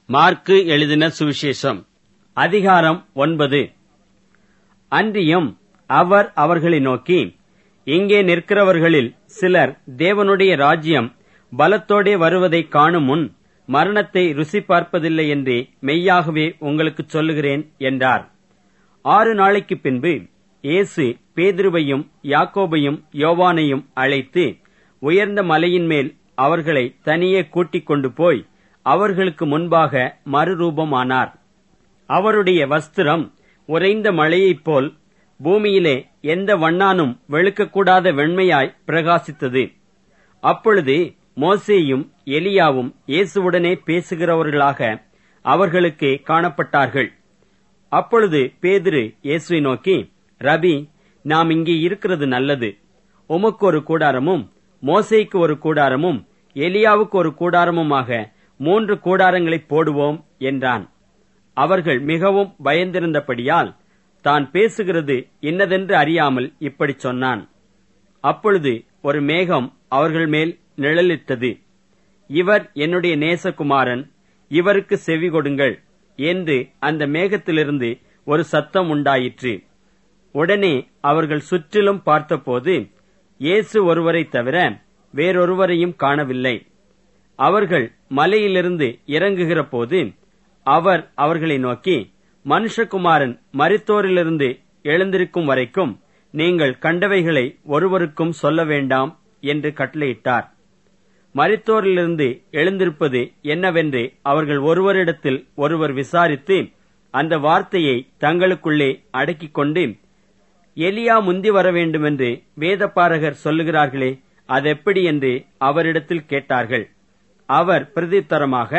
mark எழுதின சுவிசேஷம் அதிகாரம் ஒன்பது அன்றியும் அவர் அவர்களை நோக்கி இங்கே நிற்கிறவர்களில் சிலர் தேவனுடைய ராஜ்யம் பலத்தோடே வருவதை காணும் முன் மரணத்தை ருசி பார்ப்பதில்லை என்று மெய்யாகவே உங்களுக்குச் சொல்லுகிறேன் என்றார் ஆறு நாளைக்கு பின்பு இயேசு பேதுருவையும் யாக்கோபையும் யோவானையும் அழைத்து உயர்ந்த மலையின் மேல் அவர்களை தனியே கூட்டிக் கொண்டு போய் அவர்களுக்கு முன்பாக மறுரூபமானார் அவருடைய வஸ்திரம் உறைந்த மழையைப் போல் பூமியிலே எந்த வண்ணானும் வெளுக்கக்கூடாத வெண்மையாய் பிரகாசித்தது அப்பொழுது மோசேயும் எலியாவும் இயேசுவுடனே பேசுகிறவர்களாக அவர்களுக்கு காணப்பட்டார்கள் அப்பொழுது பேதுரு இயேசுவை நோக்கி ரபி நாம் இங்கே இருக்கிறது நல்லது உமக்கு ஒரு கூடாரமும் மோசேக்கு ஒரு கூடாரமும் எலியாவுக்கு ஒரு கூடாரமுமாக மூன்று கூடாரங்களை போடுவோம் என்றான் அவர்கள் மிகவும் பயந்திருந்தபடியால் தான் பேசுகிறது இன்னதென்று அறியாமல் இப்படிச் சொன்னான் அப்பொழுது ஒரு மேகம் அவர்கள் மேல் நிழலிட்டது இவர் என்னுடைய நேசகுமாரன் இவருக்கு செவி கொடுங்கள் என்று அந்த மேகத்திலிருந்து ஒரு சத்தம் உண்டாயிற்று உடனே அவர்கள் சுற்றிலும் பார்த்தபோது இயேசு ஒருவரை தவிர வேறொருவரையும் காணவில்லை அவர்கள் மலையிலிருந்து இறங்குகிற போது அவர் அவர்களை நோக்கி மனுஷகுமாரன் மரித்தோரிலிருந்து எழுந்திருக்கும் வரைக்கும் நீங்கள் கண்டவைகளை ஒருவருக்கும் சொல்ல வேண்டாம் என்று கட்டளையிட்டார் மரித்தோரிலிருந்து எழுந்திருப்பது என்னவென்று அவர்கள் ஒருவரிடத்தில் ஒருவர் விசாரித்து அந்த வார்த்தையை தங்களுக்குள்ளே அடக்கிக் கொண்டு எலியா முந்தி வர வேண்டுமென்று வேதபாரகர் சொல்லுகிறார்களே அதெப்படி என்று அவரிடத்தில் கேட்டார்கள் அவர் பிரதித்தரமாக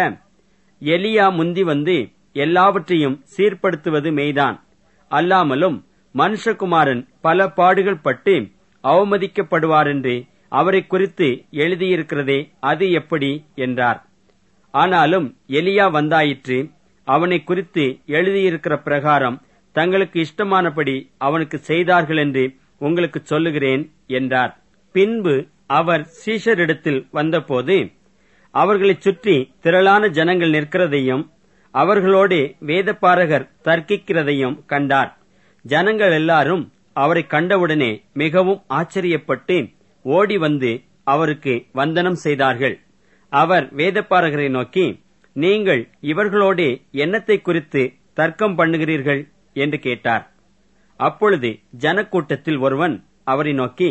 எலியா முந்தி வந்து எல்லாவற்றையும் சீர்படுத்துவது மெய்தான் அல்லாமலும் மனுஷகுமாரன் பல பாடுகள் பட்டு அவமதிக்கப்படுவார் என்று அவரை குறித்து எழுதியிருக்கிறதே அது எப்படி என்றார் ஆனாலும் எலியா வந்தாயிற்று அவனை குறித்து எழுதியிருக்கிற பிரகாரம் தங்களுக்கு இஷ்டமானபடி அவனுக்கு செய்தார்கள் என்று உங்களுக்கு சொல்லுகிறேன் என்றார் பின்பு அவர் சீஷரிடத்தில் வந்தபோது அவர்களைச் சுற்றி திரளான ஜனங்கள் நிற்கிறதையும் அவர்களோடு வேதபாரகர் தர்க்கிக்கிறதையும் கண்டார் ஜனங்கள் எல்லாரும் அவரை கண்டவுடனே மிகவும் ஆச்சரியப்பட்டு ஓடி வந்து அவருக்கு வந்தனம் செய்தார்கள் அவர் வேதப்பாரகரை நோக்கி நீங்கள் இவர்களோடே எண்ணத்தை குறித்து தர்க்கம் பண்ணுகிறீர்கள் என்று கேட்டார் அப்பொழுது ஜனக்கூட்டத்தில் ஒருவன் அவரை நோக்கி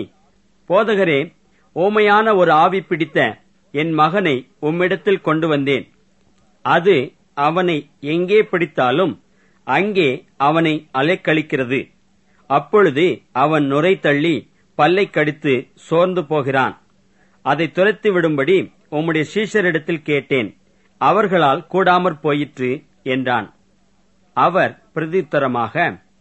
போதகரே ஓமையான ஒரு ஆவி பிடித்த என் மகனை உம்மிடத்தில் கொண்டு வந்தேன் அது அவனை எங்கே பிடித்தாலும் அங்கே அவனை அலைக்கழிக்கிறது அப்பொழுது அவன் நுரை தள்ளி பல்லை கடித்து சோர்ந்து போகிறான் அதை துரத்தி விடும்படி உம்முடைய சீஷரிடத்தில் கேட்டேன் அவர்களால் கூடாமற் போயிற்று என்றான் அவர் பிரதித்தரமாக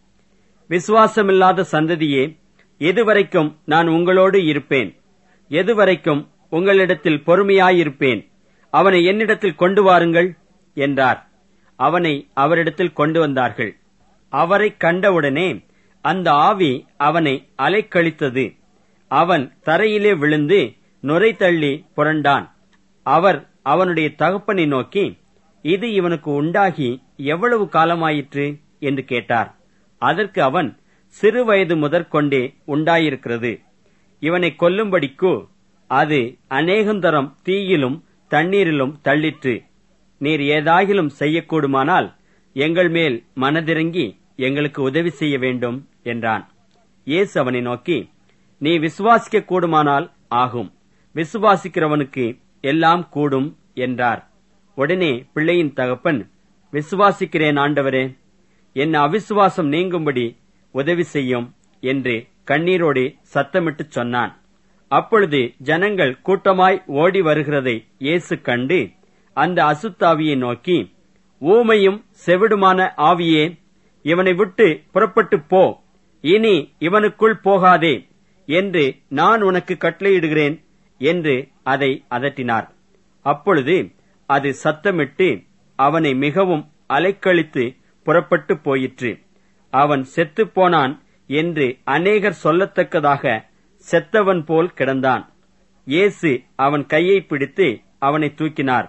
விசுவாசமில்லாத சந்ததியே எதுவரைக்கும் நான் உங்களோடு இருப்பேன் எதுவரைக்கும் உங்களிடத்தில் பொறுமையாயிருப்பேன் அவனை என்னிடத்தில் கொண்டு வாருங்கள் என்றார் அவனை அவரிடத்தில் கொண்டு வந்தார்கள் அவரை கண்டவுடனே அந்த ஆவி அவனை அலைக்கழித்தது அவன் தரையிலே விழுந்து நுரை தள்ளி புரண்டான் அவர் அவனுடைய தகப்பனை நோக்கி இது இவனுக்கு உண்டாகி எவ்வளவு காலமாயிற்று என்று கேட்டார் அதற்கு அவன் சிறு வயது முதற்கொண்டே உண்டாயிருக்கிறது இவனை கொல்லும்படிக்கு அது அநேகந்தரம் தீயிலும் தண்ணீரிலும் தள்ளிற்று நீர் ஏதாகிலும் செய்யக்கூடுமானால் எங்கள் மேல் மனதிறங்கி எங்களுக்கு உதவி செய்ய வேண்டும் என்றான் இயேசு அவனை நோக்கி நீ விசுவாசிக்க கூடுமானால் ஆகும் விசுவாசிக்கிறவனுக்கு எல்லாம் கூடும் என்றார் உடனே பிள்ளையின் தகப்பன் விசுவாசிக்கிறேன் ஆண்டவரே என் அவிசுவாசம் நீங்கும்படி உதவி செய்யும் என்று கண்ணீரோடு சத்தமிட்டு சொன்னான் அப்பொழுது ஜனங்கள் கூட்டமாய் ஓடி வருகிறதை இயேசு கண்டு அந்த அசுத்தாவியை நோக்கி ஊமையும் செவிடுமான ஆவியே இவனை விட்டு புறப்பட்டு போ இனி இவனுக்குள் போகாதே என்று நான் உனக்கு கட்டளையிடுகிறேன் என்று அதை அதட்டினார் அப்பொழுது அது சத்தமிட்டு அவனை மிகவும் அலைக்கழித்து புறப்பட்டு போயிற்று அவன் செத்துப் போனான் என்று அநேகர் சொல்லத்தக்கதாக செத்தவன் போல் கிடந்தான் இயேசு அவன் கையை பிடித்து அவனை தூக்கினார்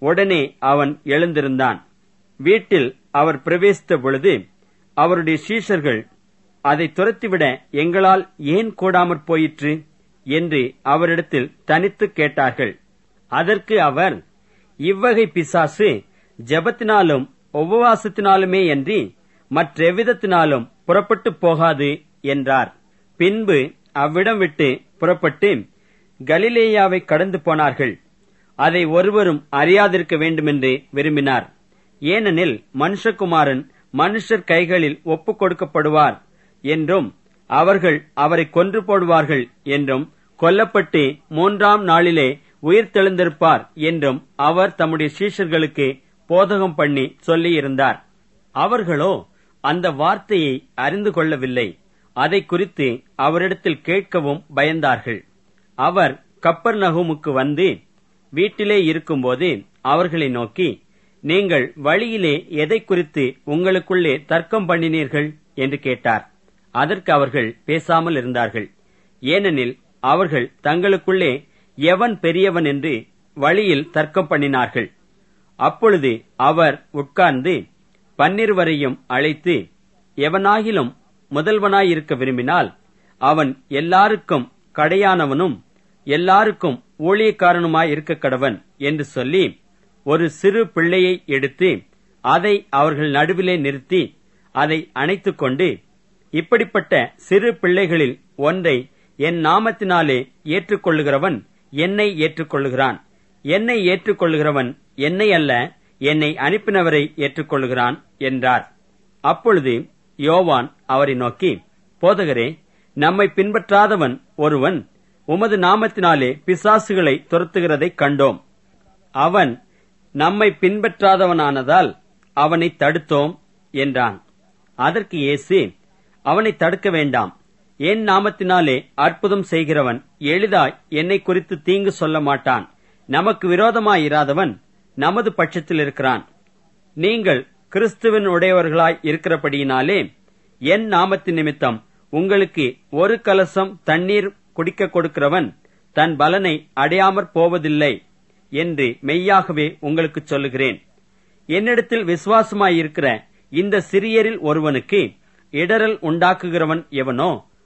உடனே அவன் எழுந்திருந்தான் வீட்டில் அவர் பிரவேசித்த பொழுது அவருடைய சீஷர்கள் அதை துரத்திவிட எங்களால் ஏன் கூடாமற் போயிற்று என்று அவரிடத்தில் தனித்து கேட்டார்கள் அதற்கு அவர் இவ்வகை பிசாசு ஜெபத்தினாலும் உபவாசத்தினாலுமே அன்றி மற்றெவ்விதத்தினாலும் புறப்பட்டு போகாது என்றார் பின்பு அவ்விடம் விட்டு புறப்பட்டு கலிலேயாவை கடந்து போனார்கள் அதை ஒருவரும் அறியாதிருக்க வேண்டுமென்று விரும்பினார் ஏனெனில் மனுஷகுமாரன் மனுஷர் கைகளில் ஒப்புக் கொடுக்கப்படுவார் என்றும் அவர்கள் அவரை கொன்று போடுவார்கள் என்றும் கொல்லப்பட்டு மூன்றாம் நாளிலே உயிர் தெழுந்திருப்பார் என்றும் அவர் தம்முடைய சீஷர்களுக்கு போதகம் பண்ணி சொல்லியிருந்தார் அவர்களோ அந்த வார்த்தையை அறிந்து கொள்ளவில்லை அதை குறித்து அவரிடத்தில் கேட்கவும் பயந்தார்கள் அவர் கப்பர் நகுமுக்கு வந்து வீட்டிலே இருக்கும்போது அவர்களை நோக்கி நீங்கள் வழியிலே எதை குறித்து உங்களுக்குள்ளே தர்க்கம் பண்ணினீர்கள் என்று கேட்டார் அதற்கு அவர்கள் பேசாமல் இருந்தார்கள் ஏனெனில் அவர்கள் தங்களுக்குள்ளே எவன் பெரியவன் என்று வழியில் தர்க்கம் பண்ணினார்கள் அப்பொழுது அவர் உட்கார்ந்து பன்னிருவரையும் அழைத்து எவனாகிலும் முதல்வனாயிருக்க விரும்பினால் அவன் எல்லாருக்கும் கடையானவனும் எல்லாருக்கும் ஊழியக்காரனுமாய் இருக்க கடவன் என்று சொல்லி ஒரு சிறு பிள்ளையை எடுத்து அதை அவர்கள் நடுவிலே நிறுத்தி அதை அணைத்துக் கொண்டு இப்படிப்பட்ட சிறு பிள்ளைகளில் ஒன்றை என் நாமத்தினாலே ஏற்றுக்கொள்ளுகிறவன் என்னை ஏற்றுக்கொள்ளுகிறான் என்னை ஏற்றுக்கொள்ளுகிறவன் என்னை அல்ல என்னை அனுப்பினவரை ஏற்றுக்கொள்ளுகிறான் என்றார் அப்பொழுது யோவான் அவரை நோக்கி போதகரே நம்மை பின்பற்றாதவன் ஒருவன் உமது நாமத்தினாலே பிசாசுகளை துரத்துகிறதைக் கண்டோம் அவன் நம்மை பின்பற்றாதவனானதால் அவனை தடுத்தோம் என்றான் அதற்கு இயேசு அவனை தடுக்க வேண்டாம் என் நாமத்தினாலே அற்புதம் செய்கிறவன் எளிதாய் என்னை குறித்து தீங்கு சொல்ல மாட்டான் நமக்கு விரோதமாயிராதவன் நமது பட்சத்தில் இருக்கிறான் நீங்கள் கிறிஸ்துவின் உடையவர்களாய் இருக்கிறபடியினாலே என் நாமத்தின் நிமித்தம் உங்களுக்கு ஒரு கலசம் தண்ணீர் குடிக்க கொடுக்கிறவன் தன் பலனை அடையாமற் போவதில்லை என்று மெய்யாகவே உங்களுக்கு சொல்லுகிறேன் என்னிடத்தில் விசுவாசமாயிருக்கிற இந்த சிறியரில் ஒருவனுக்கு இடரல் உண்டாக்குகிறவன் எவனோ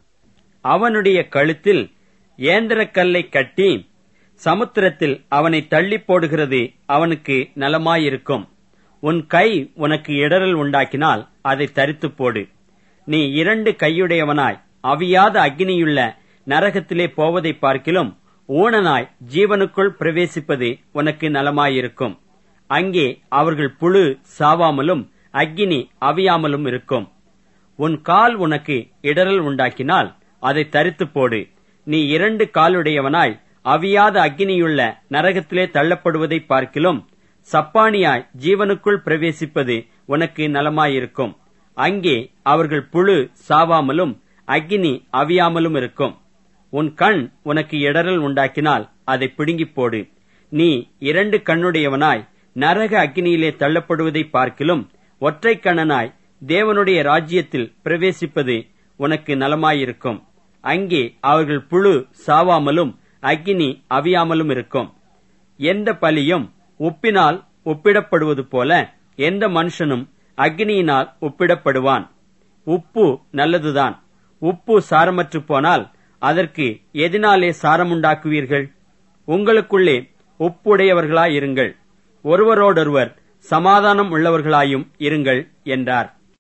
அவனுடைய கழுத்தில் ஏந்திரக்கல்லை கட்டி சமுத்திரத்தில் அவனை தள்ளி போடுகிறது அவனுக்கு நலமாயிருக்கும் உன் கை உனக்கு இடரல் உண்டாக்கினால் அதை தரித்து போடு நீ இரண்டு கையுடையவனாய் அவியாத அக்னியுள்ள நரகத்திலே போவதை பார்க்கிலும் ஊனனாய் ஜீவனுக்குள் பிரவேசிப்பது உனக்கு நலமாயிருக்கும் அங்கே அவர்கள் புழு சாவாமலும் அக்கினி அவியாமலும் இருக்கும் உன் கால் உனக்கு இடரல் உண்டாக்கினால் அதை தரித்து போடு நீ இரண்டு காலுடையவனாய் அவியாத அக்கினியுள்ள நரகத்திலே தள்ளப்படுவதை பார்க்கிலும் சப்பானியாய் ஜீவனுக்குள் பிரவேசிப்பது உனக்கு நலமாயிருக்கும் அங்கே அவர்கள் புழு சாவாமலும் அக்கினி அவியாமலும் இருக்கும் உன் கண் உனக்கு இடரல் உண்டாக்கினால் அதை பிடுங்கிப் போடு நீ இரண்டு கண்ணுடையவனாய் நரக அக்கினியிலே தள்ளப்படுவதை பார்க்கிலும் ஒற்றை கண்ணனாய் தேவனுடைய ராஜ்யத்தில் பிரவேசிப்பது உனக்கு நலமாயிருக்கும் அங்கே அவர்கள் புழு சாவாமலும் அக்கினி அவியாமலும் இருக்கும் எந்த பலியும் உப்பினால் ஒப்பிடப்படுவது போல எந்த மனுஷனும் அக்னியினால் ஒப்பிடப்படுவான் உப்பு நல்லதுதான் உப்பு சாரமற்று போனால் அதற்கு எதினாலே சாரமுண்டாக்குவீர்கள் உங்களுக்குள்ளே உப்புடையவர்களாயிருங்கள் ஒருவரோடொருவர் சமாதானம் உள்ளவர்களாயும் இருங்கள் என்றார்